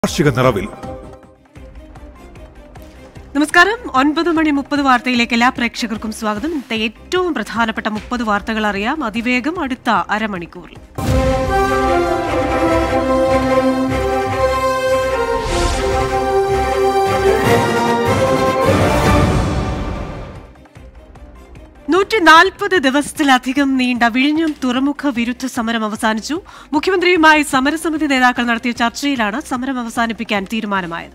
കാർഷിക നിറവിൽ നമസ്കാരം ഒൻപത് മണി മുപ്പത് വാർത്തയിലേക്ക് എല്ലാ പ്രേക്ഷകർക്കും സ്വാഗതം ഇന്നത്തെ ഏറ്റവും പ്രധാനപ്പെട്ട മുപ്പത് വാർത്തകൾ അറിയാം അതിവേഗം അടുത്ത അരമണിക്കൂറിൽ നൂറ്റി നാൽപ്പത് ദിവസത്തിലധികം നീണ്ട വിഴിഞ്ഞം തുറമുഖ വിരുദ്ധ സമരം അവസാനിച്ചു മുഖ്യമന്ത്രിയുമായി സമരസമിതി നേതാക്കൾ നടത്തിയ ചർച്ചയിലാണ് സമരം അവസാനിപ്പിക്കാൻ തീരുമാനമായത്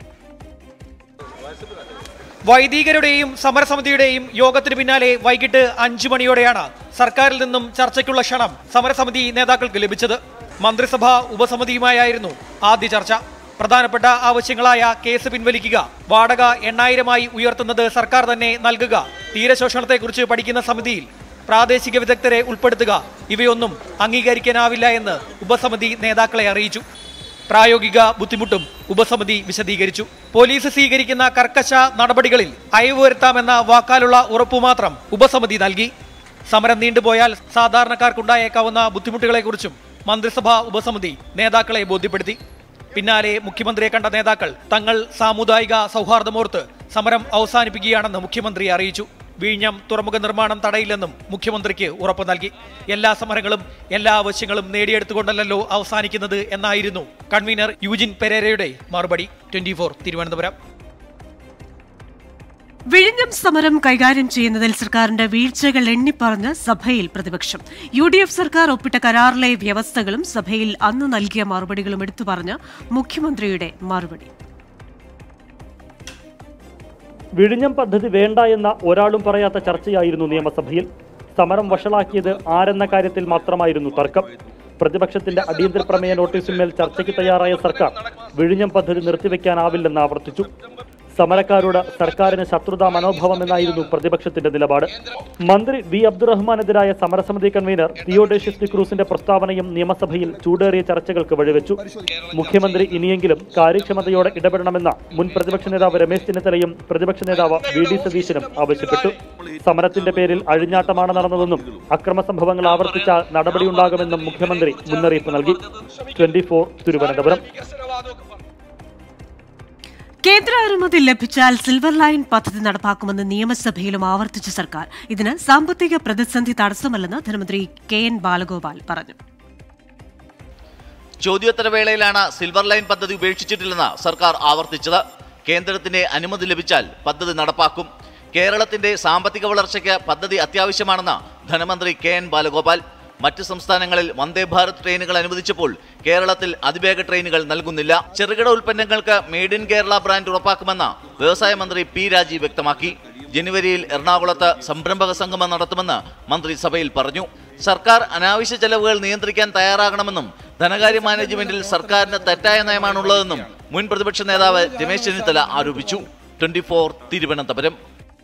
വൈദികരുടെയും സമരസമിതിയുടെയും യോഗത്തിന് പിന്നാലെ വൈകിട്ട് അഞ്ചു മണിയോടെയാണ് സർക്കാരിൽ നിന്നും ചർച്ചയ്ക്കുള്ള ക്ഷണം സമരസമിതി നേതാക്കൾക്ക് ലഭിച്ചത് മന്ത്രിസഭാ ഉപസമിതിയുമായായിരുന്നു ആദ്യ ചർച്ച പ്രധാനപ്പെട്ട ആവശ്യങ്ങളായ കേസ് പിൻവലിക്കുക വാടക എണ്ണായിരമായി ഉയർത്തുന്നത് സർക്കാർ തന്നെ നൽകുക തീരശോഷണത്തെക്കുറിച്ച് പഠിക്കുന്ന സമിതിയിൽ പ്രാദേശിക വിദഗ്ധരെ ഉൾപ്പെടുത്തുക ഇവയൊന്നും അംഗീകരിക്കാനാവില്ല എന്ന് ഉപസമിതി നേതാക്കളെ അറിയിച്ചു പ്രായോഗിക ബുദ്ധിമുട്ടും ഉപസമിതി വിശദീകരിച്ചു പോലീസ് സ്വീകരിക്കുന്ന കർക്കശ നടപടികളിൽ അയവ് വരുത്താമെന്ന വാക്കാലുള്ള ഉറപ്പു മാത്രം ഉപസമിതി നൽകി സമരം നീണ്ടുപോയാൽ സാധാരണക്കാർക്കുണ്ടായേക്കാവുന്ന ബുദ്ധിമുട്ടുകളെക്കുറിച്ചും മന്ത്രിസഭാ ഉപസമിതി നേതാക്കളെ ബോധ്യപ്പെടുത്തി പിന്നാലെ മുഖ്യമന്ത്രിയെ കണ്ട നേതാക്കൾ തങ്ങൾ സാമുദായിക സൗഹാർദ്ദമോർത്ത് സമരം അവസാനിപ്പിക്കുകയാണെന്ന് മുഖ്യമന്ത്രി അറിയിച്ചു വിഴിഞ്ഞം തുറമുഖ നിർമ്മാണം തടയില്ലെന്നും മുഖ്യമന്ത്രിക്ക് ഉറപ്പ് നൽകി എല്ലാ സമരങ്ങളും എല്ലാ ആവശ്യങ്ങളും നേടിയെടുത്തുകൊണ്ടല്ലോ അവസാനിക്കുന്നത് എന്നായിരുന്നു കൺവീനർ യൂജിൻ പെരേരയുടെ മറുപടി ട്വന്റി തിരുവനന്തപുരം വിഴിഞ്ഞം സമരം കൈകാര്യം ചെയ്യുന്നതിൽ സർക്കാരിന്റെ വീഴ്ചകൾ എണ്ണിപ്പറഞ്ഞ് സഭയിൽ പ്രതിപക്ഷം യു ഡി എഫ് സർക്കാർ ഒപ്പിട്ട കരാറിലെ വ്യവസ്ഥകളും സഭയിൽ അന്ന് നൽകിയ മറുപടികളും എടുത്തു പറഞ്ഞ് മുഖ്യമന്ത്രിയുടെ മറുപടി വിഴിഞ്ഞം പദ്ധതി വേണ്ട എന്ന ഒരാളും പറയാത്ത ചർച്ചയായിരുന്നു നിയമസഭയിൽ സമരം വഷളാക്കിയത് ആരെന്ന കാര്യത്തിൽ മാത്രമായിരുന്നു തർക്കം പ്രതിപക്ഷത്തിന്റെ അടിയന്തര പ്രമേയ നോട്ടീസിന്മേൽ ചർച്ചയ്ക്ക് തയ്യാറായ സർക്കാർ വിഴിഞ്ഞം പദ്ധതി നിർത്തിവെക്കാനാവില്ലെന്ന് ആവർത്തിച്ചു സമരക്കാരോട് സർക്കാരിന് ശത്രുതാ മനോഭാവം എന്നായിരുന്നു പ്രതിപക്ഷത്തിന്റെ നിലപാട് മന്ത്രി വി അബ്ദുറഹ്മാനെതിരായ സമരസമിതി കൺവീനർ തിയോഡേഷ്യസ് ഡിക്രൂസിന്റെ പ്രസ്താവനയും നിയമസഭയിൽ ചൂടേറിയ ചർച്ചകൾക്ക് വഴിവെച്ചു മുഖ്യമന്ത്രി ഇനിയെങ്കിലും കാര്യക്ഷമതയോടെ ഇടപെടണമെന്ന മുൻ പ്രതിപക്ഷ നേതാവ് രമേശ് ചെന്നിത്തലയും പ്രതിപക്ഷ നേതാവ് വി ഡി സതീശനും ആവശ്യപ്പെട്ടു സമരത്തിന്റെ പേരിൽ അഴിഞ്ഞാട്ടമാണ് നടന്നതെന്നും അക്രമ സംഭവങ്ങൾ ആവർത്തിച്ചാൽ നടപടിയുണ്ടാകുമെന്നും മുഖ്യമന്ത്രി മുന്നറിയിപ്പ് നൽകി ട്വന്റി തിരുവനന്തപുരം കേന്ദ്ര അനുമതി ലഭിച്ചാൽ സിൽവർ ലൈൻ പദ്ധതി നടപ്പാക്കുമെന്ന് നിയമസഭയിലും ആവർത്തിച്ച സർക്കാർ ഇതിന് സാമ്പത്തിക പ്രതിസന്ധി തടസ്സമല്ലെന്ന് ധനമന്ത്രി കെ എൻ ബാലഗോപാൽ പറഞ്ഞു ചോദ്യോത്തരവേളയിലാണ് സിൽവർ ലൈൻ പദ്ധതി ഉപേക്ഷിച്ചിട്ടില്ലെന്ന് സർക്കാർ ആവർത്തിച്ചത് കേന്ദ്രത്തിന്റെ അനുമതി ലഭിച്ചാൽ പദ്ധതി നടപ്പാക്കും കേരളത്തിന്റെ സാമ്പത്തിക വളർച്ചയ്ക്ക് പദ്ധതി അത്യാവശ്യമാണെന്ന് ധനമന്ത്രി കെ എൻ ബാലഗോപാൽ മറ്റ് സംസ്ഥാനങ്ങളിൽ വന്ദേ ഭാരത് ട്രെയിനുകൾ അനുവദിച്ചപ്പോൾ കേരളത്തിൽ അതിവേഗ ട്രെയിനുകൾ നൽകുന്നില്ല ചെറുകിട ഉൽപ്പന്നങ്ങൾക്ക് മെയ്ഡ് ഇൻ കേരള ബ്രാൻഡ് ഉറപ്പാക്കുമെന്ന് വ്യവസായ മന്ത്രി പി രാജീവ് വ്യക്തമാക്കി ജനുവരിയിൽ എറണാകുളത്ത് സംരംഭക സംഗമം നടത്തുമെന്ന് മന്ത്രി സഭയിൽ പറഞ്ഞു സർക്കാർ അനാവശ്യ ചെലവുകൾ നിയന്ത്രിക്കാൻ തയ്യാറാകണമെന്നും ധനകാര്യ മാനേജ്മെന്റിൽ സർക്കാരിന് തെറ്റായ നയമാണുള്ളതെന്നും മുൻ പ്രതിപക്ഷ നേതാവ് രമേശ് ചെന്നിത്തല ആരോപിച്ചു ട്വന്റി തിരുവനന്തപുരം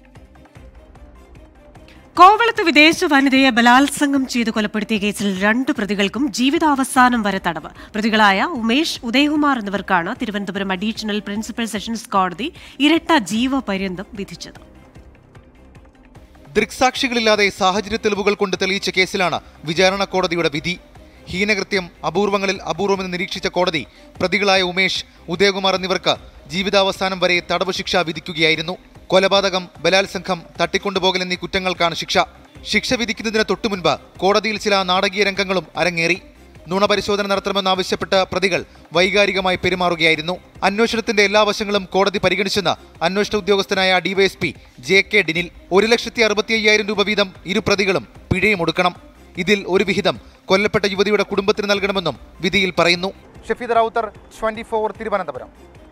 കോവളത്ത് വിദേശ വനിതയെ ബലാത്സംഗം ചെയ്ത് കൊലപ്പെടുത്തിയ കേസിൽ രണ്ട് പ്രതികൾക്കും ജീവിതാവസാനം വരെ തടവ് പ്രതികളായ ഉമേഷ് ഉദയകുമാർ എന്നിവർക്കാണ് തിരുവനന്തപുരം അഡീഷണൽ പ്രിൻസിപ്പൽ സെഷൻസ് കോടതി ഇരട്ട ജീവപര്യന്തം വിധിച്ചത് ദൃക്സാക്ഷികളില്ലാതെ സാഹചര്യ തെളിവുകൾ കൊണ്ട് തെളിയിച്ച കേസിലാണ് വിചാരണ കോടതിയുടെ വിധി ഹീനകൃത്യം അപൂർവങ്ങളിൽ അപൂർവമെന്ന് നിരീക്ഷിച്ച കോടതി പ്രതികളായ ഉമേഷ് ഉദയകുമാർ എന്നിവർക്ക് ജീവിതാവസാനം വരെ തടവ് ശിക്ഷ വിധിക്കുകയായിരുന്നു കൊലപാതകം ബലാത്സംഗം തട്ടിക്കൊണ്ടുപോകൽ എന്നീ കുറ്റങ്ങൾക്കാണ് ശിക്ഷ ശിക്ഷ വിധിക്കുന്നതിന് തൊട്ടുമുൻപ് കോടതിയിൽ ചില നാടകീയ രംഗങ്ങളും അരങ്ങേറി നുണപരിശോധന നടത്തണമെന്നാവശ്യപ്പെട്ട് പ്രതികൾ വൈകാരികമായി പെരുമാറുകയായിരുന്നു അന്വേഷണത്തിന്റെ എല്ലാ വശങ്ങളും കോടതി പരിഗണിച്ചെന്ന് അന്വേഷണ ഉദ്യോഗസ്ഥനായ ഡിവൈഎസ്പി ജെ കെ ഡിനിൽ ഒരു ലക്ഷത്തി അറുപത്തി അയ്യായിരം രൂപ വീതം ഇരു പ്രതികളും പിഴയും ഒടുക്കണം ഇതിൽ ഒരു വിഹിതം കൊല്ലപ്പെട്ട യുവതിയുടെ കുടുംബത്തിന് നൽകണമെന്നും വിധിയിൽ പറയുന്നു ഷഫീദ് റൌത്തർ ട്വന്റി ഫോർ തിരുവനന്തപുരം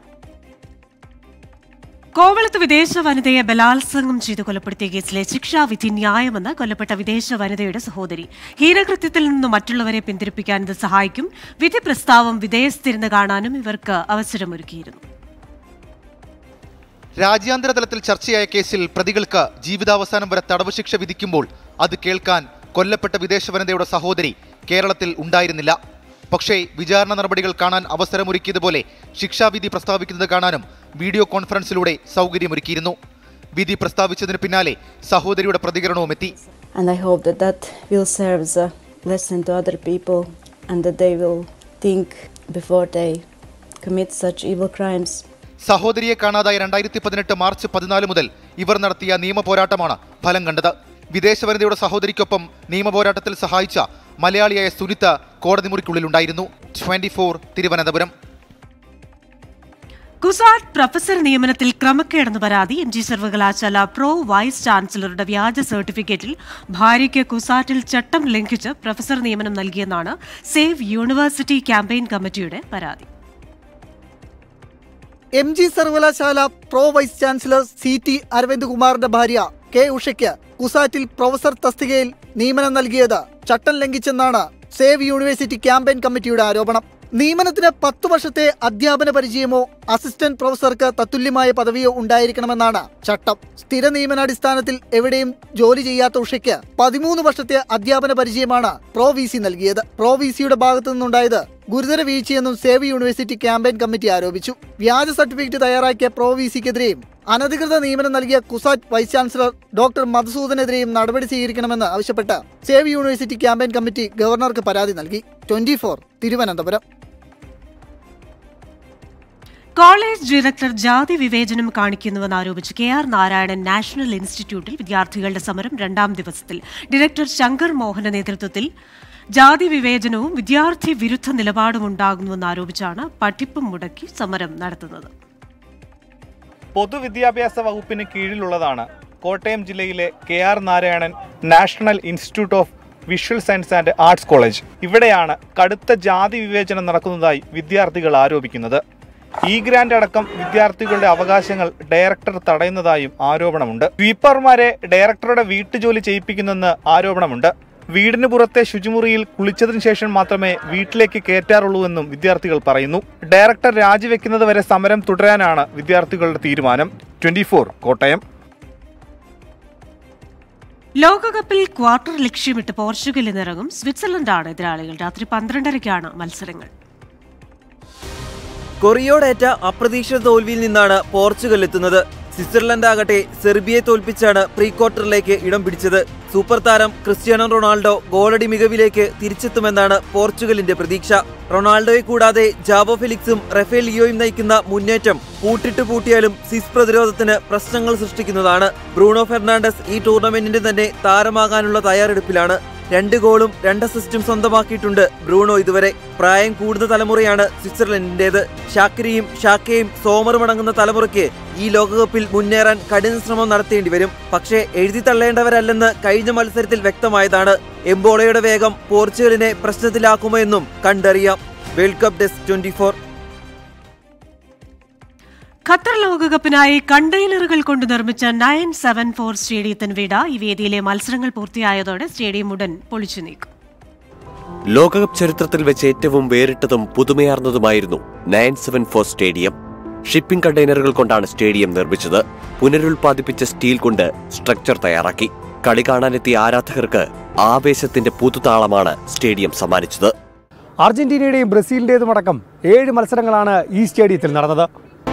കോവളത്ത് വിദേശ വനിതയെ ബലാത്സംഗം ചെയ്ത് കൊലപ്പെടുത്തിയ കേസിലെ ശിക്ഷാവിധി ന്യായമെന്ന് കൊല്ലപ്പെട്ട വിദേശ വനിതയുടെ സഹോദരി ഹീനകൃത്യത്തിൽ നിന്ന് മറ്റുള്ളവരെ പിന്തിരിപ്പിക്കാൻ ഇത് സഹായിക്കും വിധി പ്രസ്താവം വിദേശത്തിരുന്ന് കാണാനും ഇവർക്ക് അവസരമൊരുക്കിയിരുന്നു രാജ്യാന്തര തലത്തിൽ ചർച്ചയായ കേസിൽ പ്രതികൾക്ക് ജീവിതാവസാനം വരെ തടവ് ശിക്ഷ വിധിക്കുമ്പോൾ അത് കേൾക്കാൻ കൊല്ലപ്പെട്ട വിദേശ വനിതയുടെ സഹോദരി കേരളത്തിൽ ഉണ്ടായിരുന്നില്ല പക്ഷേ വിചാരണ നടപടികൾ കാണാൻ അവസരമൊരുക്കിയതുപോലെ ശിക്ഷാവിധി പ്രസ്താവിക്കുന്നത് കാണാനും വീഡിയോ കോൺഫറൻസിലൂടെ സൗകര്യമൊരുക്കിയിരുന്നു വിധി പ്രസ്താവിച്ചതിന് പിന്നാലെ സഹോദരിയുടെ പ്രതികരണവും എത്തി and I hope that that will serve as a lesson to other people and that they will think before they commit such evil crimes. സഹോദരിയെ കാണാതായ രണ്ടായിരത്തി പതിനെട്ട് മാർച്ച് പതിനാല് മുതൽ ഇവർ നടത്തിയ നിയമ പോരാട്ടമാണ് ഫലം കണ്ടത് വിദേശ വനിതയുടെ സഹോദരിക്കൊപ്പം നിയമ പോരാട്ടത്തിൽ സഹായിച്ച മലയാളിയായ സുനിത കോടതി മുറിക്കുള്ളിലുണ്ടായിരുന്നു twenty four Thiruvananthapuram CUSAT professor നിയമനത്തിൽ ക്രമക്കേടെന്ന് പരാതി എം ജി സർവകലാശാല പ്രോ വൈസ് ചാൻസലറുടെ വ്യാജ സർട്ടിഫിക്കറ്റിൽ ഭാര്യയ്ക്ക് കുസാറ്റിൽ ചട്ടം ലംഘിച്ച് പ്രൊഫസർ നിയമനം നൽകിയെന്നാണ് സേവ് യൂണിവേഴ്സിറ്റി ക്യാമ്പയിൻ കമ്മിറ്റിയുടെ പരാതി എം ജി സർവകലാശാല pro vice chancellor C T Aravind കുമാറിന്റെ ഭാര്യ കെ ഉഷയ്ക്ക് കുസാറ്റിൽ പ്രൊഫസർ തസ്തികയിൽ നിയമനം നൽകിയത് ചട്ടം ലംഘിച്ചെന്നാണ് സേവ് യൂണിവേഴ്സിറ്റി ക്യാമ്പയിൻ കമ്മിറ്റിയുടെ ആരോപണം നിയമനത്തിന് പത്തു വർഷത്തെ അധ്യാപന പരിചയമോ അസിസ്റ്റന്റ് പ്രൊഫസർക്ക് തത്തുല്യമായ പദവിയോ ഉണ്ടായിരിക്കണമെന്നാണ് ചട്ടം സ്ഥിര നിയമനാടിസ്ഥാനത്തിൽ എവിടെയും ജോലി ചെയ്യാത്ത ഉഷയ്ക്ക് പതിമൂന്ന് വർഷത്തെ അധ്യാപന പരിചയമാണ് പ്രോ വി സി നൽകിയത് പ്രോ വി സിയുടെ ഭാഗത്തു നിന്നുണ്ടായത് ഗുരുതര വീഴ്ചയെന്നും സേവ് യൂണിവേഴ്സിറ്റി ക്യാമ്പയിൻ കമ്മിറ്റി ആരോപിച്ചു വ്യാജ സർട്ടിഫിക്കറ്റ് തയ്യാറാക്കിയ പ്രോ വി സിക്കെതിരെയും അനധികൃത നിയമനം നൽകിയ കുസാറ്റ് വൈസ് ചാൻസലർ ഡോക്ടർ മധുസൂദനെതിരെയും നടപടി സ്വീകരിക്കണമെന്ന് ആവശ്യപ്പെട്ട് സേവ് യൂണിവേഴ്സിറ്റി ക്യാമ്പയിൻ കമ്മിറ്റി ഗവർണർക്ക് പരാതി നൽകി ട്വന്റി തിരുവനന്തപുരം കോളേജ് ഡയറക്ടർ ജാതി വിവേചനം കാണിക്കുന്നുവെന്ന് ആരോപിച്ച് കെ ആർ നാരായണൻ നാഷണൽ ഇൻസ്റ്റിറ്റ്യൂട്ടിൽ വിദ്യാർത്ഥികളുടെ സമരം രണ്ടാം ദിവസത്തിൽ ഡയറക്ടർ ശങ്കർ മോഹന്റെ നേതൃത്വത്തിൽ ജാതി വിവേചനവും വിദ്യാർത്ഥി വിരുദ്ധ നിലപാടും ഉണ്ടാകുന്നുവെന്ന് ആരോപിച്ചാണ് പഠിപ്പും മുടക്കി സമരം നടത്തുന്നത് പൊതുവിദ്യാഭ്യാസ വകുപ്പിന് കീഴിലുള്ളതാണ് കോട്ടയം ജില്ലയിലെ K R Narayanan national institute of visual science and arts college ഇവിടെയാണ് കടുത്ത ജാതി വിവേചനം നടക്കുന്നതായി വിദ്യാർത്ഥികൾ ആരോപിക്കുന്നത് ഇ ഗ്രാൻഡ് അടക്കം വിദ്യാർത്ഥികളുടെ അവകാശങ്ങൾ ഡയറക്ടർ തടയുന്നതായും ആരോപണമുണ്ട് സ്വീപ്പർമാരെ ഡയറക്ടറുടെ വീട്ടുജോലി ചെയ്യിപ്പിക്കുന്നെന്ന് ആരോപണമുണ്ട് വീടിന് പുറത്തെ ശുചിമുറിയിൽ കുളിച്ചതിന് ശേഷം മാത്രമേ വീട്ടിലേക്ക് കയറ്റാറുള്ളൂ എന്നും വിദ്യാർത്ഥികൾ പറയുന്നു ഡയറക്ടർ രാജിവെക്കുന്നത് വരെ സമരം തുടരാനാണ് വിദ്യാർത്ഥികളുടെ തീരുമാനം ട്വന്റി കോട്ടയം ലോകകപ്പിൽ ക്വാർട്ടർ ലക്ഷ്യമിട്ട് പോർച്ചുഗൽ ഇന്നിറങ്ങും സ്വിറ്റ്സർലൻഡാണ് എതിരാളികൾ രാത്രി പന്ത്രണ്ടരയ്ക്കാണ് മത്സരങ്ങൾ കൊറിയോടേറ്റ അപ്രതീക്ഷിത തോൽവിയിൽ നിന്നാണ് പോർച്ചുഗൽ എത്തുന്നത് സ്വിറ്റ്സർലൻഡ് ആകട്ടെ സെർബിയയെ തോൽപ്പിച്ചാണ് പ്രീ ക്വാർട്ടറിലേക്ക് ഇടം പിടിച്ചത് സൂപ്പർ താരം ക്രിസ്ത്യാനോ റൊണാൾഡോ ഗോളടി മികവിലേക്ക് തിരിച്ചെത്തുമെന്നാണ് പോർച്ചുഗലിന്റെ പ്രതീക്ഷ റൊണാൾഡോയെ കൂടാതെ ജാവോ ഫെലിക്സും റഫേൽ ലിയോയും നയിക്കുന്ന മുന്നേറ്റം പൂട്ടിട്ട് പൂട്ടിയാലും സ്വിസ് പ്രതിരോധത്തിന് പ്രശ്നങ്ങൾ സൃഷ്ടിക്കുന്നതാണ് ബ്രൂണോ ഫെർണാണ്ടസ് ഈ ടൂർണമെന്റിന്റെ തന്നെ താരമാകാനുള്ള തയ്യാറെടുപ്പിലാണ് രണ്ട് ഗോളും രണ്ട് അസിസ്റ്റും സ്വന്തമാക്കിയിട്ടുണ്ട് ബ്രൂണോ ഇതുവരെ പ്രായം കൂടുന്ന തലമുറയാണ് സ്വിറ്റ്സർലൻഡിന്റേത് ഷാക്കിരിയും ഷാക്കയും സോമറും അടങ്ങുന്ന തലമുറയ്ക്ക് ഈ ലോകകപ്പിൽ മുന്നേറാൻ കഠിന ശ്രമം നടത്തേണ്ടി വരും പക്ഷേ എഴുതി തള്ളേണ്ടവരല്ലെന്ന് കഴിഞ്ഞ മത്സരത്തിൽ വ്യക്തമായതാണ് എംബോളയുടെ വേഗം പോർച്ചുഗലിനെ പ്രശ്നത്തിലാക്കുമോ എന്നും കണ്ടറിയാം world cup desk twenty Qatar ലോകകപ്പിനായി കണ്ടെയ്നറുകൾ കൊണ്ട് നിർമ്മിച്ച നയൻ സെവൻ ഫോർ സ്റ്റേഡിയത്തിന് വിട ഈ വേദിയിലെ മത്സരങ്ങൾ പൂർത്തിയായതോടെ സ്റ്റേഡിയം ഉടൻ പൊളിച്ചു നീക്കും ലോകകപ്പ് ചരിത്രത്തിൽ വെച്ച് ഏറ്റവും വേറിട്ടതും പുതുമയാർന്നതുമായിരുന്നു nine seven four stadium shipping കണ്ടെയ്നറുകൾ കൊണ്ടാണ് സ്റ്റേഡിയം നിർമ്മിച്ചത് പുനരുൽപാദിപ്പിച്ച സ്റ്റീൽ കൊണ്ട് സ്ട്രക്ചർ തയ്യാറാക്കി കളി കാണാനെത്തിയ ആരാധകർക്ക് ആവേശത്തിന്റെ പുതുതാളമാണ് സ്റ്റേഡിയം സമ്മാനിച്ചത് അർജന്റീനയുടെയും ബ്രസീലിന്റേതുമടക്കം ഏഴ് മത്സരങ്ങളാണ് ഈ സ്റ്റേഡിയത്തിൽ നടന്നത്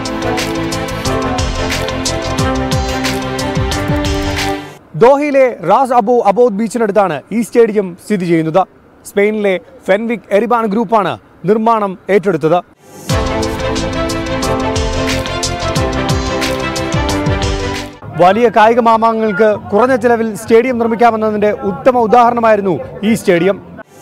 ദോഹയിലെ റാസ് അബു അബോദ് ബീച്ചിനടുത്താണ് ഈ സ്റ്റേഡിയം സ്ഥിതി ചെയ്യുന്നത് സ്പെയിനിലെ ഫെൻവിക് എറിബാൻ ഗ്രൂപ്പാണ് നിർമ്മാണം ഏറ്റെടുത്തത് വലിയ കായിക മാമാങ്ങൾക്ക് കുറഞ്ഞ ചെലവിൽ സ്റ്റേഡിയം നിർമ്മിക്കാമെന്നതിന്റെ ഉത്തമ ഉദാഹരണമായിരുന്നു ഈ സ്റ്റേഡിയം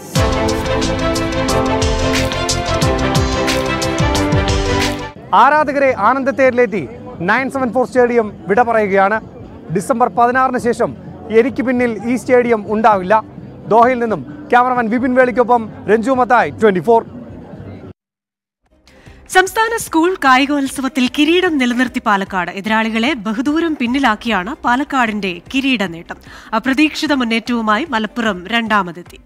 ആരാധകരെ ആനന്ദത്തേരിലേറ്റി നയൻ സെവൻ ഫോർ സ്റ്റേഡിയം വിട പറയുകയാണ് ഡിസംബർ പതിനാറിന് ശേഷം എനിക്ക് പിന്നിൽ ഈ സ്റ്റേഡിയം ഉണ്ടാവില്ല ദോഹയിൽ നിന്നും ക്യാമറമാൻ വിപിൻ വേളിക്കൊപ്പം രഞ്ജു മത്തായി ട്വന്റി ഫോർ സംസ്ഥാന സ്കൂൾ കായികോത്സവത്തിൽ കിരീടം നിലനിർത്തി പാലക്കാട് എതിരാളികളെ ബഹുദൂരം പിന്നിലാക്കിയാണ് പാലക്കാടിന്റെ കിരീട നേട്ടം അപ്രതീക്ഷിത മുന്നേറ്റവുമായി മലപ്പുറം രണ്ടാമതെത്തി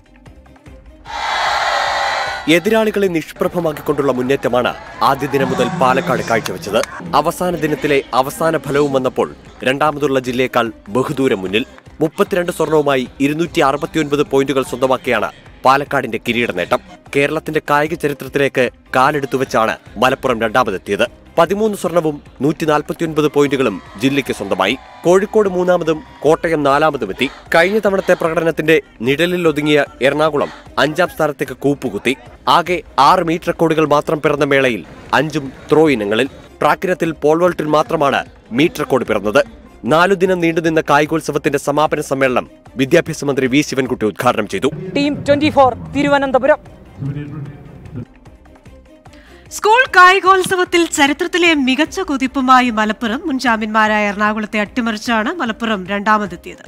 എതിരാളികളെ നിഷ്പ്രഭമാക്കിക്കൊണ്ടുള്ള മുന്നേറ്റമാണ് ആദ്യ ദിനം മുതൽ പാലക്കാട് കാഴ്ചവെച്ചത് അവസാന ദിനത്തിലെ അവസാന ഫലവും വന്നപ്പോൾ രണ്ടാമതുള്ള ജില്ലയേക്കാൾ ബഹുദൂരം മുന്നിൽ മുപ്പത്തിരണ്ട് സ്വർണവുമായി ഇരുന്നൂറ്റി അറുപത്തിയൊൻപത് പോയിന്റുകൾ സ്വന്തമാക്കിയാണ് പാലക്കാടിന്റെ കിരീട നേട്ടം കേരളത്തിന്റെ കായിക ചരിത്രത്തിലേക്ക് കാലെടുത്തു വെച്ചാണ് മലപ്പുറം രണ്ടാമതെത്തിയത് പതിമൂന്ന് സ്വർണവും നൂറ്റി നാൽപ്പത്തിയൊൻപത് പോയിന്റുകളും ജില്ലയ്ക്ക് സ്വന്തമായി കോഴിക്കോട് മൂന്നാമതും കോട്ടയം നാലാമതും എത്തി കഴിഞ്ഞ തവണത്തെ പ്രകടനത്തിന്റെ നിഴലിൽ ഒതുങ്ങിയ എറണാകുളം അഞ്ചാം സ്ഥാനത്തേക്ക് കൂപ്പുകുത്തി ആകെ ആറ് മീറ്റ് റെക്കോർഡുകൾ മാത്രം പിറന്ന മേളയിൽ അഞ്ചും ത്രോ ഇനങ്ങളിൽ ട്രാക്കിനത്തിൽ പോൾവോൾട്ടിൽ മാത്രമാണ് മീറ്റ് റെക്കോർഡ് പിറന്നത് നാലു ദിനം നീണ്ടുനിന്ന കായികോത്സവത്തിന്റെ സമാപന സമ്മേളനം വിദ്യാഭ്യാസ മന്ത്രി വി ശിവൻകുട്ടി ഉദ്ഘാടനം ചെയ്തു team twenty four Thiruvananthapuram school കായികോത്സവത്തിൽ ചരിത്രത്തിലെ മികച്ച കുതിപ്പുമായി മലപ്പുറം മുൻ ചാമ്പ്യന്മാരായ എറണാകുളത്തെ അട്ടിമറിച്ചാണ് മലപ്പുറം രണ്ടാമതെത്തിയത്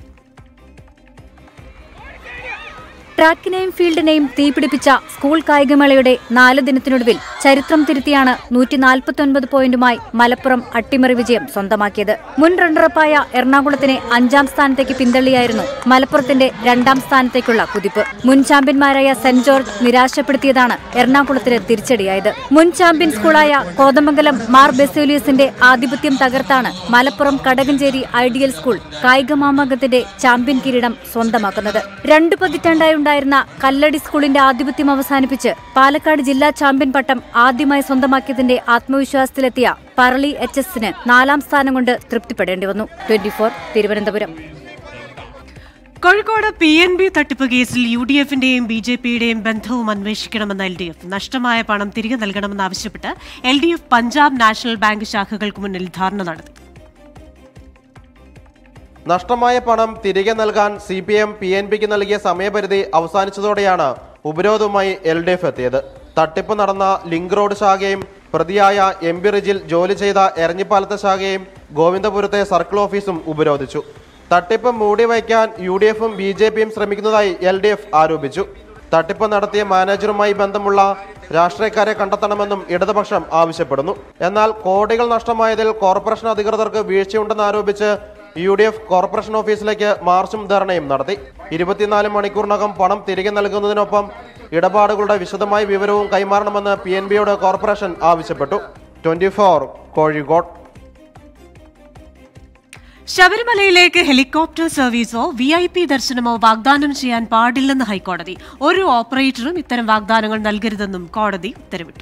ട്രാക്കിനെയും ഫീൽഡിനെയും തീപിടിപ്പിച്ച സ്കൂൾ കായികമേളയുടെ നാല് ദിനത്തിനൊടുവിൽ ചരിത്രം തിരുത്തിയാണ് നൂറ്റി നാൽപ്പത്തൊൻപത് പോയിന്റുമായി മലപ്പുറം അട്ടിമറി വിജയം സ്വന്തമാക്കിയത് മുൻ റണ്ണറപ്പായ എറണാകുളത്തിനെ അഞ്ചാം സ്ഥാനത്തേക്ക് പിന്തള്ളിയായിരുന്നു മലപ്പുറത്തിന്റെ രണ്ടാം സ്ഥാനത്തേക്കുള്ള കുതിപ്പ് മുൻ ചാമ്പ്യന്മാരായ സെന്റ് ജോർജ് നിരാശപ്പെടുത്തിയതാണ് എറണാകുളത്തിന് തിരിച്ചടിയായത് മുൻ ചാമ്പ്യൻ സ്കൂളായ കോതമംഗലം മാർ ബെസോലിയസിന്റെ ആധിപത്യം തകർത്താണ് മലപ്പുറം കടകഞ്ചേരി ഐഡിയൽ സ്കൂൾ കായിക മാമാങ്കത്തിന്റെ ചാമ്പ്യൻ കിരീടം സ്വന്തമാക്കുന്നത് രണ്ടു പതിറ്റാണ്ടായി ഉണ്ടായിരുന്ന കല്ലടി സ്കൂളിന്റെ ആധിപത്യം അവസാനിപ്പിച്ച് പാലക്കാട് ജില്ലാ ചാമ്പ്യൻ പട്ടം ആദ്യമായി സ്വന്തമാക്കിയതിന്റെ ആത്മവിശ്വാസത്തിലെത്തിയ പറളി എച്ച് എസിന് നാലാം സ്ഥാനം കൊണ്ട് തൃപ്തിപ്പെടേണ്ടി വന്നു twenty Thiruvananthapuram Kozhikode P N B തട്ടിപ്പ് കേസിൽ യു ഡി എഫിന്റെയും ബി ജെ പിയുടെയും ബന്ധവും അന്വേഷിക്കണമെന്ന എൽ ഡി എഫ് നഷ്ടമായ പണം തിരികെ നൽകണമെന്നാവശ്യപ്പെട്ട് L D F Punjab national bank ശാഖകൾക്ക് മുന്നിൽ ധാരണ നടത്തി നഷ്ടമായ പണം തിരികെ നൽകാൻ C P M P N പിക്ക് നൽകിയ സമയപരിധി അവസാനിച്ചതോടെയാണ് ഉപരോധവുമായി എൽ ഡി എഫ് എത്തിയത് തട്ടിപ്പ് നടന്ന ലിങ്ക് റോഡ് ശാഖയും പ്രതിയായ എം ബി റിജിൽ ജോലി ചെയ്ത എരഞ്ഞിപ്പാലത്തെ ശാഖയും ഗോവിന്ദപുരത്തെ സർക്കിൾ ഓഫീസും ഉപരോധിച്ചു തട്ടിപ്പ് മൂടിവയ്ക്കാൻ യു ഡി എഫും ബി ജെ പിയും ശ്രമിക്കുന്നതായി എൽ ഡി എഫ് ആരോപിച്ചു തട്ടിപ്പ് നടത്തിയ മാനേജറുമായി ബന്ധമുള്ള രാഷ്ട്രീയക്കാരെ കണ്ടെത്തണമെന്നും ഇടതുപക്ഷം ആവശ്യപ്പെടുന്നു എന്നാൽ കോടികൾ നഷ്ടമായതിൽ കോർപ്പറേഷൻ അധികൃതർക്ക് വീഴ്ചയുണ്ടെന്ന് ആരോപിച്ച് യു ഡി എഫ് കോർപ്പറേഷൻ ഓഫീസിലേക്ക് മാർച്ചും ധർണയും നടത്തി ഇരുപത്തിനാല് മണിക്കൂറിനകം പണം തിരികെ നൽകുന്നതിനൊപ്പം ഇടപാടുകളുടെ വിശദമായ വിവരവും കൈമാറണമെന്ന് പി എൻ ബിയോട് കോർപ്പറേഷൻ ആവശ്യപ്പെട്ടു ട്വന്റി ഫോർ കോഴിക്കോട് ശബരിമലയിലേക്ക് ഹെലികോപ്റ്റർ സർവീസോ വി ഐ പി ദർശനമോ വാഗ്ദാനം ചെയ്യാൻ പാടില്ലെന്ന് ഹൈക്കോടതി ഒരു ഓപ്പറേറ്ററും ഇത്തരം വാഗ്ദാനങ്ങൾ നൽകരുതെന്നും കോടതി ഉത്തരവിട്ടു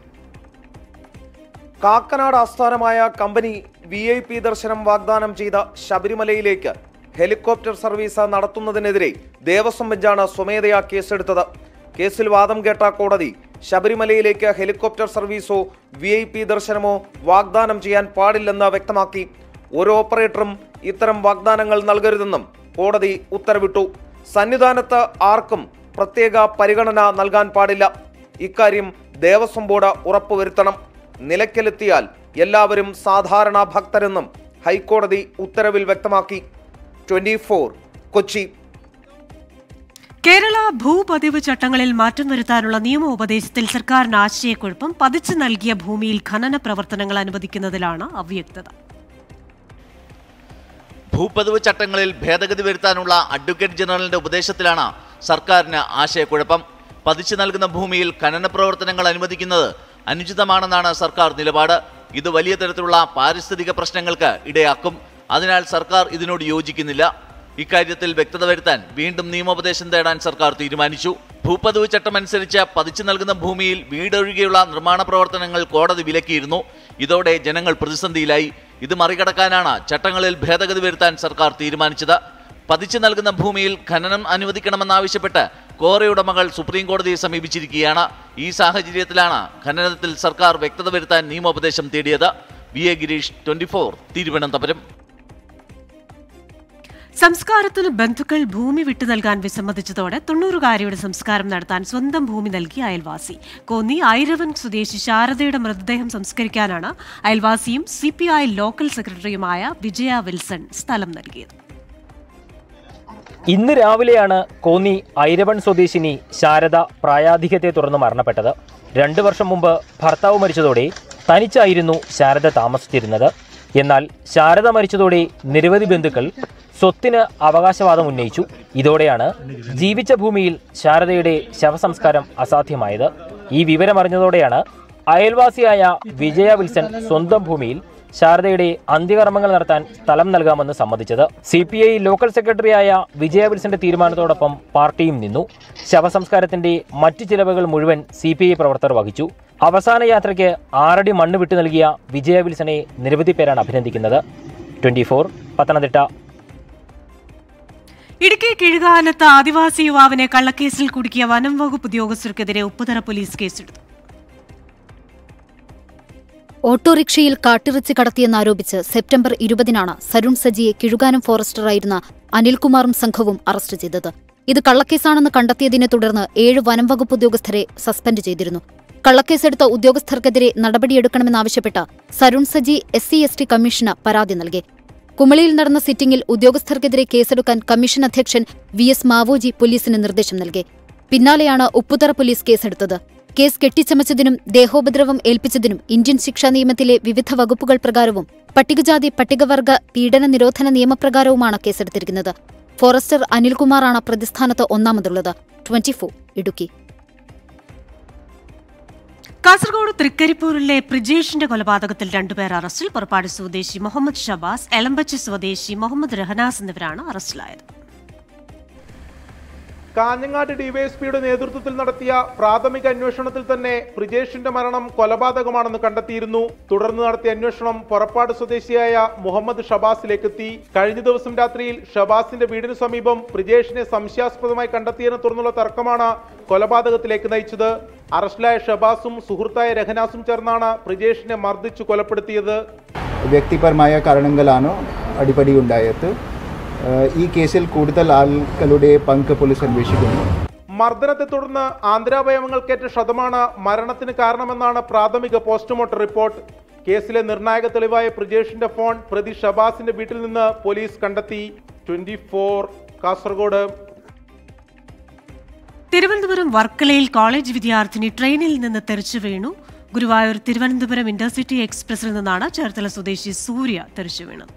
കാക്കനാട് ആസ്ഥാനമായ കമ്പനി വി ഐ പി ദർശനം വാഗ്ദാനം ചെയ്ത ശബരിമലയിലേക്ക് ഹെലികോപ്റ്റർ സർവീസ് നടത്തുന്നതിനെതിരെ ദേവസ്വം ബെഞ്ചാണ് സ്വമേധയാ കേസെടുത്തത് കേസിൽ വാദം കേട്ട കോടതി ശബരിമലയിലേക്ക് ഹെലികോപ്റ്റർ സർവീസോ വി ഐ പി ദർശനമോ വാഗ്ദാനം ചെയ്യാൻ പാടില്ലെന്ന് വ്യക്തമാക്കി ഒരു ഓപ്പറേറ്ററും ഇത്തരം വാഗ്ദാനങ്ങൾ നൽകരുതെന്നും കോടതി ഉത്തരവിട്ടു സന്നിധാനത്ത് ആർക്കും പ്രത്യേക പരിഗണന നൽകാൻ പാടില്ല ഇക്കാര്യം ദേവസ്വം ബോർഡ് ഉറപ്പുവരുത്തണം നിലയ്ക്കലെത്തിയാൽ എല്ലാവരും സാധാരണ ഭക്തരെന്നും ഹൈക്കോടതി ഉത്തരവിൽ വ്യക്തമാക്കി ട്വന്റി കൊച്ചി കേരള ഭൂപതിവ് ചട്ടങ്ങളിൽ മാറ്റം വരുത്താനുള്ള നിയമോപദേശത്തിൽ സർക്കാരിന് ആശയക്കുഴപ്പം പതിച്ചു നൽകിയ ഭൂമിയിൽ ഖനന പ്രവർത്തനങ്ങൾ അനുവദിക്കുന്നതിലാണ് അവ്യക്തത ഭൂപതിവ് ചട്ടങ്ങളിൽ ഭേദഗതി വരുത്താനുള്ള അഡ്വക്കേറ്റ് ജനറലിന്റെ ഉപദേശത്തിലാണ് സർക്കാരിന് ആശയക്കുഴപ്പം പതിച്ചു നൽകുന്ന ഭൂമിയിൽ ഖനന പ്രവർത്തനങ്ങൾ അനുവദിക്കുന്നത് അനുചിതമാണെന്നാണ് സർക്കാർ നിലപാട് ഇത് വലിയ തരത്തിലുള്ള പാരിസ്ഥിതിക പ്രശ്നങ്ങൾക്ക് ഇടയാക്കും അതിനാൽ സർക്കാർ ഇതിനോട് യോജിക്കുന്നില്ല ഇക്കാര്യത്തിൽ വ്യക്തത വരുത്താൻ വീണ്ടും നിയമോപദേശം തേടാൻ സർക്കാർ തീരുമാനിച്ചു ഭൂപതിവ് ചട്ടമനുസരിച്ച് പതിച്ചു നൽകുന്ന ഭൂമിയിൽ വീടൊഴികെയുള്ള നിർമ്മാണ പ്രവർത്തനങ്ങൾ കോടതി വിലക്കിയിരുന്നു ഇതോടെ ജനങ്ങൾ പ്രതിസന്ധിയിലായി ഇത് മറികടക്കാനാണ് ചട്ടങ്ങളിൽ ഭേദഗതി വരുത്താൻ സർക്കാർ തീരുമാനിച്ചത് പതിച്ചു നൽകുന്ന ഭൂമിയിൽ ഖനനം അനുവദിക്കണമെന്നാവശ്യപ്പെട്ട് കോറി ഉടമകൾ സുപ്രീം കോടതിയെ സമീപിച്ചിരിക്കുകയാണ് ഈ സാഹചര്യത്തിലാണ് ഖനനത്തിൽ സർക്കാർ വ്യക്തത വരുത്താൻ നിയമോപദേശം തേടിയത് V A Girish twenty Thiruvananthapuram സംസ്കാരത്തിന് ബന്ധുക്കൾ ഭൂമി വിട്ടു നൽകാൻ വിസമ്മതിച്ചതോടെ തൊണ്ണൂറുകാരിയുടെ സംസ്കാരം നടത്താൻ സ്വന്തം ഭൂമി നൽകി അയൽവാസി കോന്നി ഐരവൻ സ്വദേശി ശാരദയുടെ മൃതദേഹം സംസ്കരിക്കാനാണ് അയൽവാസിയും സി പി ഐ ലോക്കൽ സെക്രട്ടറിയുമായ വിജയ വിൽസൺ സ്ഥലം നൽകിയത് ഇന്ന് രാവിലെയാണ് കോന്നി ഐരവൺ സ്വദേശിനി ശാരദ പ്രായാധിക്യത്തെ തുടർന്ന് മരണപ്പെട്ടത് രണ്ടു വർഷം മുമ്പ് ഭർത്താവ് മരിച്ചതോടെ തനിച്ചായിരുന്നു ശാരദ താമസിച്ചിരുന്നത് എന്നാൽ ശാരദ മരിച്ചതോടെ നിരവധി ബന്ധുക്കൾ സ്വത്തിന് അവകാശവാദം ഉന്നയിച്ചു ഇതോടെയാണ് ജീവിച്ച ഭൂമിയിൽ ശാരദയുടെ ശവസംസ്കാരം അസാധ്യമായത് ഈ വിവരമറിഞ്ഞതോടെയാണ് അയൽവാസിയായ വിജയ വിൽസൺ സ്വന്തം ഭൂമിയിൽ ശാരദയുടെ അന്ത്യകർമ്മങ്ങൾ നടത്താൻ സ്ഥലം നൽകാമെന്ന് സമ്മതിച്ചത് സി പി ഐ ലോക്കൽ സെക്രട്ടറിയായ വിജയ വിൽസന്റെ തീരുമാനത്തോടൊപ്പം പാർട്ടിയും നിന്നു ശവസംസ്കാരത്തിന്റെ മറ്റു ചിലവുകൾ മുഴുവൻ സി പി ഐ പ്രവർത്തകർ വഹിച്ചു അവസാന യാത്രയ്ക്ക് ആറടി മണ്ണ് വിട്ടു നൽകിയ വിജയ വിൽസനെ നിരവധി പേരാണ് അഭിനന്ദിക്കുന്നത് ട്വന്റി ഫോർ പത്തനംതിട്ട ഇടുക്കി കിഴുകാനത്ത് ആദിവാസി യുവാവിനെ കള്ളക്കേസിൽ കുടുക്കിയ വനം വകുപ്പ് ഉദ്യോഗസ്ഥർക്കെതിരെ ഉപ്പുതറ പോലീസ് കേസെടുത്തു ഓട്ടോറിക്ഷയിൽ കാട്ടിറച്ചി കടത്തിയെന്നാരോപിച്ച് സെപ്റ്റംബർ ഇരുപതിനാണ് സരുൺ സജിയെ കിഴുകാനം ഫോറസ്റ്ററായിരുന്ന അനിൽകുമാറും സംഘവും അറസ്റ്റ് ചെയ്തത് ഇത് കള്ളക്കേസാണെന്ന് കണ്ടെത്തിയതിനെ തുടർന്ന് ഏഴ് വനം വകുപ്പ് ഉദ്യോഗസ്ഥരെ സസ്പെൻഡ് ചെയ്തിരുന്നു കള്ളക്കേസെടുത്ത ഉദ്യോഗസ്ഥർക്കെതിരെ നടപടിയെടുക്കണമെന്നാവശ്യപ്പെട്ട് Sarun Saji S C S T കമ്മീഷന് പരാതി നൽകി കുമളിയിൽ നടന്ന സിറ്റിംഗിൽ ഉദ്യോഗസ്ഥർക്കെതിരെ കേസെടുക്കാൻ കമ്മീഷൻ അധ്യക്ഷൻ വി എസ് മാവോജി പോലീസിന് നിർദ്ദേശം നൽകി പിന്നാലെയാണ് ഉപ്പുതറ പോലീസ് കേസെടുത്തത് കേസ് കെട്ടിച്ചമച്ചതിനും ദേഹോപദ്രവം ഏൽപ്പിച്ചതിനും ഇന്ത്യൻ ശിക്ഷാ നിയമത്തിലെ വിവിധ വകുപ്പുകൾ പ്രകാരവും പട്ടികജാതി പട്ടികവർഗ പീഡന നിരോധന നിയമപ്രകാരവുമാണ് കേസെടുത്തിരിക്കുന്നത് ഫോറസ്റ്റർ അനിൽകുമാറാണ് പ്രതിസ്ഥാനത്ത് ഒന്നാമതുള്ളത് ട്വന്റിഫോർ ഇടുക്കി കാസർഗോഡ് തൃക്കരിപ്പൂരിലെ പ്രിജേഷിന്റെ കൊലപാതകത്തിൽ രണ്ടുപേർ അറസ്റ്റിൽ പുറപ്പാട് സ്വദേശി മുഹമ്മദ് ഷബാസ് എലമ്പച്ച് സ്വദേശി മുഹമ്മദ് റഹനാസ് എന്നിവരാണ് അറസ്റ്റിലായത് കാഞ്ഞങ്ങാട് ഡിവൈഎസ്പിയുടെ നേതൃത്വത്തിൽ നടത്തിയ പ്രാഥമിക അന്വേഷണത്തിൽ തന്നെ പ്രിജേഷിന്റെ മരണം കൊലപാതകമാണെന്ന് കണ്ടെത്തിയിരുന്നു തുടർന്ന് നടത്തിയ അന്വേഷണം പൊറപ്പാട് സ്വദേശിയായ മുഹമ്മദ് ഷബാസിലേക്ക് എത്തി കഴിഞ്ഞ ദിവസം രാത്രിയിൽ ഷബാസിന്റെ വീടിന് സമീപം പ്രിജേഷിനെ സംശയാസ്പദമായി കണ്ടെത്തിയതിനെ തുടർന്നുള്ള തർക്കമാണ് കൊലപാതകത്തിലേക്ക് നയിച്ചത് അറസ്റ്റിലായ ഷബാസും സുഹൃത്തായ രഹനാസും ചേർന്നാണ് പ്രിജേഷിനെ മർദ്ദിച്ചു കൊലപ്പെടുത്തിയത് വ്യക്തിപരമായ കാരണങ്ങളാണ് അടിപടി ഉണ്ടായത് ഏഹ് ഈ കേസിൽ കൂടുതൽ ആളുകളുടെ പങ്ക് പോലീസ് അന്വേഷിക്കുന്നു മർദ്ദനത്തെ തുടർന്ന് ആന്തരാവയവങ്ങൾക്കേറ്റ ക്ഷതമാണ് മരണത്തിന് കാരണമെന്നാണ് പ്രാഥമിക പോസ്റ്റ്മോർട്ടം റിപ്പോർട്ട് കേസിലെ നിർണായക തെളിവായ പ്രിജേഷിന്റെ ഫോൺ പ്രതി ഷബാസിന്റെ വീട്ടിൽ നിന്ന് പോലീസ് കണ്ടെത്തി ട്വന്റി കാസർഗോഡ് തിരുവനന്തപുരം വർക്കലയിൽ കോളേജ് വിദ്യാർത്ഥിനി ട്രെയിനിൽ നിന്ന് തെറിച്ചു വീണു ഗുരുവായൂർ തിരുവനന്തപുരം ഇന്റർസിറ്റി എക്സ്പ്രസിൽ നിന്നാണ് ചേർത്തല സ്വദേശി സൂര്യ തെറിച്ചു വീണത്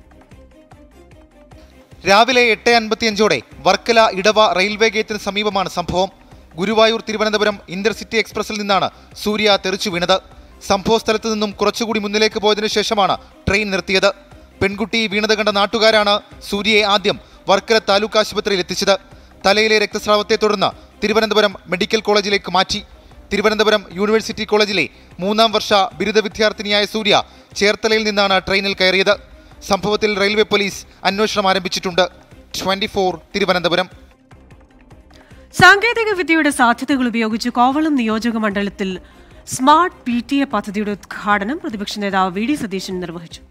രാവിലെ എട്ട് അൻപത്തിയഞ്ചോടെ വർക്കല ഇടവ റെയിൽവേ ഗേറ്റിന് സമീപമാണ് സംഭവം ഗുരുവായൂർ തിരുവനന്തപുരം ഇന്റർസിറ്റി എക്സ്പ്രസിൽ നിന്നാണ് സൂര്യ തെറിച്ചു വീണത് സംഭവ സ്ഥലത്ത് നിന്നും കുറച്ചുകൂടി മുന്നിലേക്ക് പോയതിനു ശേഷമാണ് ട്രെയിൻ നിർത്തിയത് പെൺകുട്ടി വീണത് കണ്ട നാട്ടുകാരാണ് സൂര്യയെ ആദ്യം വർക്കല താലൂക്ക് ആശുപത്രിയിൽ എത്തിച്ചത് തലയിലെ രക്തസ്രാവത്തെ തുടർന്ന് തിരുവനന്തപുരം മെഡിക്കൽ കോളേജിലേക്ക് മാറ്റി തിരുവനന്തപുരം യൂണിവേഴ്സിറ്റി കോളേജിലെ മൂന്നാം വർഷ ബിരുദ വിദ്യാർത്ഥിനിയായ സൂര്യ ചേർത്തലയിൽ നിന്നാണ് ട്രെയിനിൽ കയറിയത് സംഭവത്തിൽ റെയിൽവേ പോലീസ് അന്വേഷണം ആരംഭിച്ചിട്ടുണ്ട് ട്വന്റി തിരുവനന്തപുരം സാങ്കേതിക വിദ്യയുടെ സാധ്യതകൾ ഉപയോഗിച്ച് കോവളം നിയോജക മണ്ഡലത്തിൽ സ്മാർട്ട് പി ടി എ പദ്ധതിയുടെ ഉദ്ഘാടനം പ്രതിപക്ഷ നേതാവ് വി ഡി സതീശൻ നിർവഹിച്ചു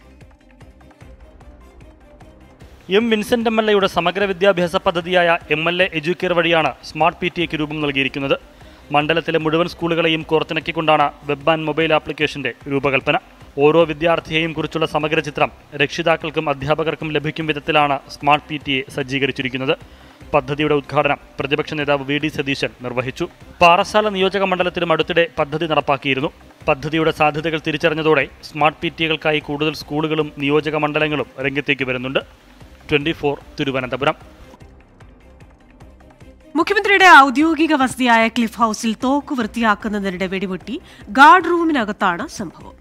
എം വിൻസെന്റ് എം എൽ എയുടെ സമഗ്ര വിദ്യാഭ്യാസ പദ്ധതിയായ എം എൽ എ എഡ്യൂക്കേർ വഴിയാണ് സ്മാർട്ട് പി ടി എക്ക് രൂപം നൽകിയിരിക്കുന്നത് മണ്ഡലത്തിലെ മുഴുവൻ സ്കൂളുകളെയും കോർത്തിണക്കിക്കൊണ്ടാണ് വെബ് ആൻഡ് മൊബൈൽ ആപ്ലിക്കേഷന്റെ രൂപകൽപ്പന ഓരോ വിദ്യാർത്ഥിയെയും കുറിച്ചുള്ള സമഗ്ര ചിത്രം രക്ഷിതാക്കൾക്കും അധ്യാപകർക്കും ലഭിക്കും വിധത്തിലാണ് സ്മാർട്ട് പി ടി എ സജ്ജീകരിച്ചിരിക്കുന്നത് പദ്ധതിയുടെ ഉദ്ഘാടനം പ്രതിപക്ഷ നേതാവ് വി ഡി സതീശൻ നിർവഹിച്ചു പാറശാല നിയോജക മണ്ഡലത്തിലും അടുത്തിടെ പദ്ധതി നടപ്പാക്കിയിരുന്നു പദ്ധതിയുടെ സാധ്യതകൾ തിരിച്ചറിഞ്ഞതോടെ സ്മാർട്ട് പി ടി എകൾക്കായി കൂടുതൽ സ്കൂളുകളും നിയോജക മണ്ഡലങ്ങളും രംഗത്തേക്ക് വരുന്നുണ്ട് ട്വന്റി ഫോർ തിരുവനന്തപുരം മുഖ്യമന്ത്രിയുടെ ഔദ്യോഗിക വസതിയായ ക്ലിഫ് ഹൌസിൽ തോക്ക് വൃത്തിയാക്കുന്നതിനിടെ വെടിപൊട്ടി ഗാർഡ് റൂമിനകത്താണ് സംഭവം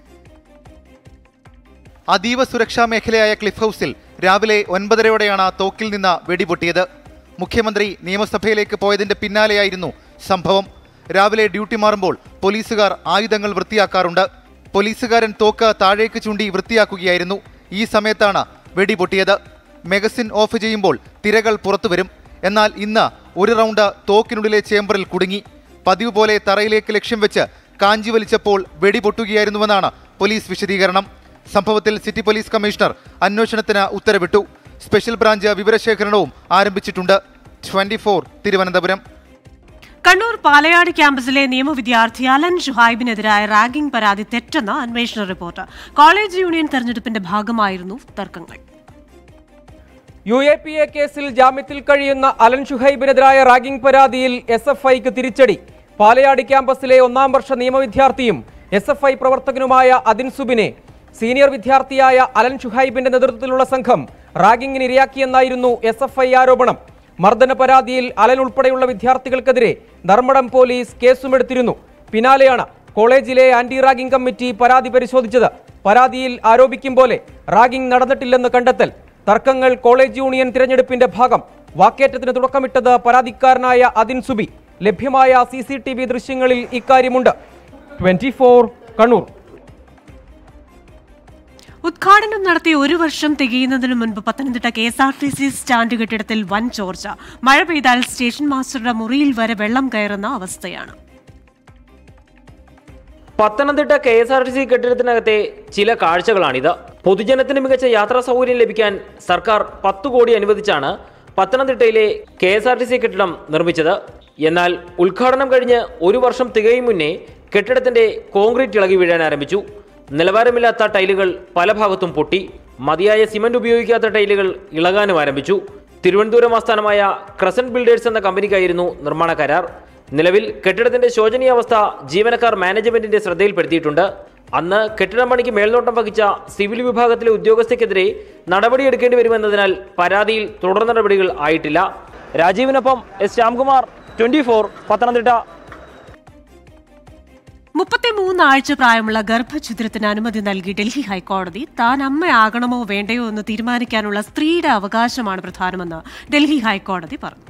അതീവ സുരക്ഷാ മേഖലയായ ക്ലിഫ് ഹൗസിൽ രാവിലെ ഒൻപതരയോടെയാണ് തോക്കിൽ നിന്ന് വെടിപൊട്ടിയത് മുഖ്യമന്ത്രി നിയമസഭയിലേക്ക് പോയതിന്റെ പിന്നാലെയായിരുന്നു സംഭവം രാവിലെ ഡ്യൂട്ടി മാറുമ്പോൾ പോലീസുകാർ ആയുധങ്ങൾ വൃത്തിയാക്കാറുണ്ട് പോലീസുകാരൻ തോക്ക് താഴേക്ക് ചൂണ്ടി വൃത്തിയാക്കുകയായിരുന്നു ഈ സമയത്താണ് വെടിപൊട്ടിയത് മെഗസിൻ ഓഫ് ചെയ്യുമ്പോൾ തിരകൾ പുറത്തു വരും എന്നാൽ ഇന്ന് ഒരു റൗണ്ട് തോക്കിനുള്ളിലെ ചേംബറിൽ കുടുങ്ങി പതിവ് പോലെ തറയിലേക്ക് ലക്ഷ്യം വെച്ച് കാഞ്ചി വലിച്ചപ്പോൾ വെടിപൊട്ടുകയായിരുന്നുവെന്നാണ് പോലീസ് വിശദീകരണം സംഭവത്തിൽ സിറ്റി പോലീസ് കമ്മീഷണർ അന്വേഷണത്തിന് ഉത്തരവിട്ടു സ്പെഷ്യൽ ബ്രാഞ്ച് വിവരശേഖരണവും ആരംഭിച്ചിട്ടുണ്ട് ട്വന്റി തിരുവനന്തപുരം കണ്ണൂർ പാലയാട് ക്യാമ്പസിലെ നിയമ വിദ്യാർത്ഥി അലൻ ഷുഹൈബിനെതിരായ റാഗിംഗ് പരാതി തെറ്റെന്ന് അന്വേഷണ റിപ്പോർട്ട് കോളേജ് യൂണിയൻ തെരഞ്ഞെടുപ്പിന്റെ ഭാഗമായിരുന്നു തർക്കങ്ങൾ യു എ പി എ കേസിൽ ജാമ്യത്തിൽ കഴിയുന്ന അലൻ ഷുഹൈബിനെതിരായ റാഗിംഗ് പരാതിയിൽ എസ് എഫ് ഐക്ക് തിരിച്ചടി പാലയാട് ക്യാമ്പസിലെ ഒന്നാം വർഷ നിയമവിദ്യാർത്ഥിയും എസ് എഫ് ഐ പ്രവർത്തകനുമായ അദിൻ സുബിനെ സീനിയർ വിദ്യാർത്ഥിയായ അലൻ ഷുഹൈബിന്റെ നേതൃത്വത്തിലുള്ള സംഘം റാഗിങ്ങിന് ഇരയാക്കിയെന്നായിരുന്നു എസ് എഫ് ഐ ആരോപണം മർദ്ദന പരാതിയിൽ അലൻ ഉൾപ്പെടെയുള്ള വിദ്യാർത്ഥികൾക്കെതിരെ ധർമ്മടം പോലീസ് കേസുമെടുത്തിരുന്നു പിന്നാലെയാണ് കോളേജിലെ ആന്റി റാഗിംഗ് കമ്മിറ്റി പരാതി പരിശോധിച്ചത് പരാതിയിൽ ആരോപിക്കും പോലെ റാഗിംഗ് നടന്നിട്ടില്ലെന്ന് കണ്ടെത്തൽ തർക്കങ്ങൾ കോളേജ് യൂണിയൻ തിരഞ്ഞെടുപ്പിന്റെ ഭാഗം വാക്കേറ്റത്തിന് തുടക്കമിട്ടത് പരാതിക്കാരനായ അദിൻ സുബി ലഭ്യമായ സി സി ടി വി ദൃശ്യങ്ങളിൽ ഇക്കാര്യമുണ്ട് ട്വന്റി ഫോർ കണ്ണൂർ ഉദ്ഘാടനം നടത്തി ഒരു വർഷം തികയുന്നതിന് മുൻപ് Pathanamthitta K S R T C stand കെട്ടിടത്തിൽ വൻ ചോർച്ച മഴ പെയ്താൽ സ്റ്റേഷൻ മാസ്റ്ററുടെ മുറിയിൽ വരെ വെള്ളം കയറുന്ന അവസ്ഥയാണ് Pathanamthitta K S R T C കെട്ടിടത്തിനകത്തെ ചില കാഴ്ചകളാണിത് പൊതുജനത്തിന് മികച്ച യാത്രാ സൗകര്യം ലഭിക്കാൻ സർക്കാർ പത്ത് കോടി അനുവദിച്ചാണ് പത്തനംതിട്ടയിലെ K S R T C കെട്ടിടം നിർമ്മിച്ചത് എന്നാൽ ഉദ്ഘാടനം കഴിഞ്ഞ് ഒരു വർഷം തികയും മുന്നേ കെട്ടിടത്തിന്റെ കോൺക്രീറ്റ് ഇളകി വീഴാൻ ആരംഭിച്ചു നിലവാരമില്ലാത്ത ടൈലുകൾ പല ഭാഗത്തും പൊട്ടി മതിയായ സിമന്റ് ഉപയോഗിക്കാത്ത ടൈലുകൾ ഇളകാനും ആരംഭിച്ചു തിരുവനന്തപുരം ആസ്ഥാനമായ ക്രസന്റ് ബിൽഡേഴ്സ് എന്ന കമ്പനിക്കായിരുന്നു നിർമ്മാണ കരാർ നിലവിൽ കെട്ടിടത്തിന്റെ ശോചനീയാവസ്ഥ ജീവനക്കാർ മാനേജ്മെന്റിന്റെ ശ്രദ്ധയിൽപ്പെടുത്തിയിട്ടുണ്ട് അന്ന് കെട്ടിടം പണിക്ക് മേൽനോട്ടം വഹിച്ച സിവിൽ വിഭാഗത്തിലെ ഉദ്യോഗസ്ഥയ്ക്കെതിരെ നടപടിയെടുക്കേണ്ടി വരുമെന്നതിനാൽ പരാതിയിൽ തുടർ നടപടികൾ ആയിട്ടില്ല രാജീവിനൊപ്പം S Shyamkumar twenty four Pathanamthitta മുപ്പത്തിമൂന്ന് ആഴ്ച പ്രായമുള്ള ഗർഭഛിദ്രത്തിന് അനുമതി നൽകി ഡൽഹി ഹൈക്കോടതി താൻ അമ്മയാകണമോ വേണ്ടയോ എന്ന് തീരുമാനിക്കാനുള്ള സ്ത്രീയുടെ അവകാശമാണ് പ്രധാനമെന്ന് ഡൽഹി ഹൈക്കോടതി പറഞ്ഞു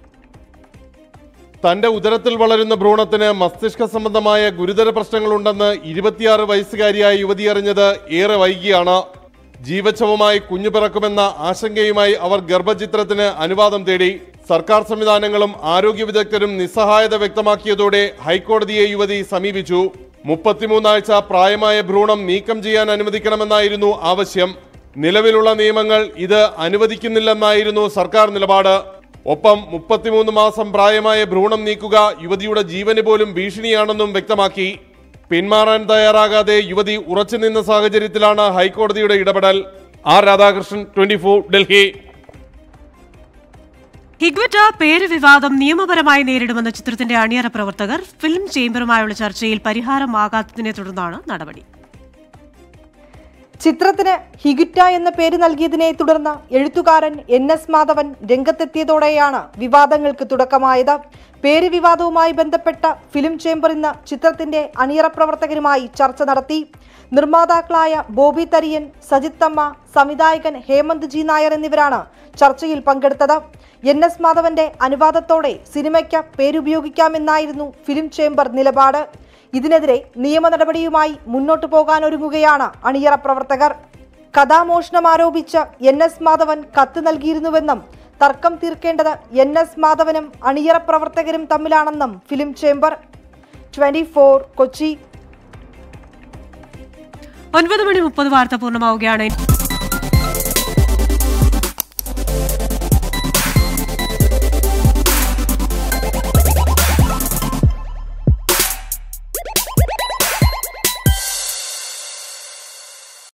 തന്റെ ഉദരത്തിൽ വളരുന്ന ഭ്രൂണത്തിന് മസ്തിഷ്ക സംബന്ധമായ ഗുരുതര പ്രശ്നങ്ങളുണ്ടെന്ന് ഇരുപത്തിയാറ് വയസ്സുകാരിയായ യുവതി അറിഞ്ഞത് ഏറെ വൈകിയാണ് ജീവച്ഛവമായി കുഞ്ഞു പിറക്കുമെന്ന ആശങ്കയുമായി അവർ ഗർഭചിത്രത്തിന് അനുവാദം തേടി സർക്കാർ സംവിധാനങ്ങളും ആരോഗ്യ വിദഗ്ധരും നിസ്സഹായത വ്യക്തമാക്കിയതോടെ ഹൈക്കോടതിയെ യുവതി സമീപിച്ചു മുപ്പത്തിമൂന്നാഴ്ച പ്രായമായ ഭ്രൂണം നീക്കം ചെയ്യാൻ അനുവദിക്കണമെന്നായിരുന്നു ആവശ്യം നിലവിലുള്ള നിയമങ്ങൾ ഇത് അനുവദിക്കുന്നില്ലെന്നായിരുന്നു സർക്കാർ നിലപാട് ഒപ്പം മുപ്പത്തിമൂന്ന് മാസം പ്രായമായ ഭ്രൂണം നീക്കുക യുവതിയുടെ ജീവന് പോലും ഭീഷണിയാണെന്നും വ്യക്തമാക്കി പിന്മാറാൻ തയ്യാറാകാതെ യുവതി ഉറച്ചുനിന്ന സാഹചര്യത്തിലാണ് ഹൈക്കോടതിയുടെ ഇടപെടൽ R Radhakrishnan twenty Delhi Higuita പേര് വിവാദം നിയമപരമായി നേരിടുമെന്ന ചിത്രത്തിന്റെ അണിയറ പ്രവർത്തകർ ഫിലിം ചേംബറുമായുള്ള ചർച്ചയിൽ പരിഹാരമാകാത്തതിനെ തുടർന്നാണ് നടപടി ചിത്രത്തിന് ഹിഗുറ്റ എന്ന പേര് നൽകിയതിനെ തുടർന്ന് എഴുത്തുകാരൻ എൻ എസ് മാധവൻ രംഗത്തെത്തിയതോടെയാണ് വിവാദങ്ങൾക്ക് തുടക്കമായത് പേര് വിവാദവുമായി ബന്ധപ്പെട്ട ഫിലിം ചേംബർ ഇന്ന് ചിത്രത്തിന്റെ അണിയറ പ്രവർത്തകരുമായി ചർച്ച നടത്തി നിർമ്മാതാക്കളായ ബോബി തരിയൻ സജിത് അമ്മ സംവിധായകൻ ഹേമന്ത് ജി നായർ എന്നിവരാണ് ചർച്ചയിൽ പങ്കെടുത്തത് എൻ എസ് മാധവന്റെ അനുവാദത്തോടെ സിനിമയ്ക്ക് പേരുപയോഗിക്കാമെന്നായിരുന്നു ഫിലിം ചേംബർ നിലപാട് ഇതിനെതിരെ നിയമ നടപടിയുമായി മുന്നോട്ടു പോകാനൊരുങ്ങുകയാണ് അണിയറ പ്രവർത്തകർ കഥാമോഷണം ആരോപിച്ച് എൻ എസ് മാധവൻ കത്ത് നൽകിയിരുന്നുവെന്നും തർക്കം തീർക്കേണ്ടത് എൻ എസ് മാധവനും അണിയറ പ്രവർത്തകരും തമ്മിലാണെന്നും ഫിലിം ചേംബർ ട്വന്റി ഒൻപത് മണി മുപ്പത് വാർത്ത പൂർണ്ണമാവുകയാണ്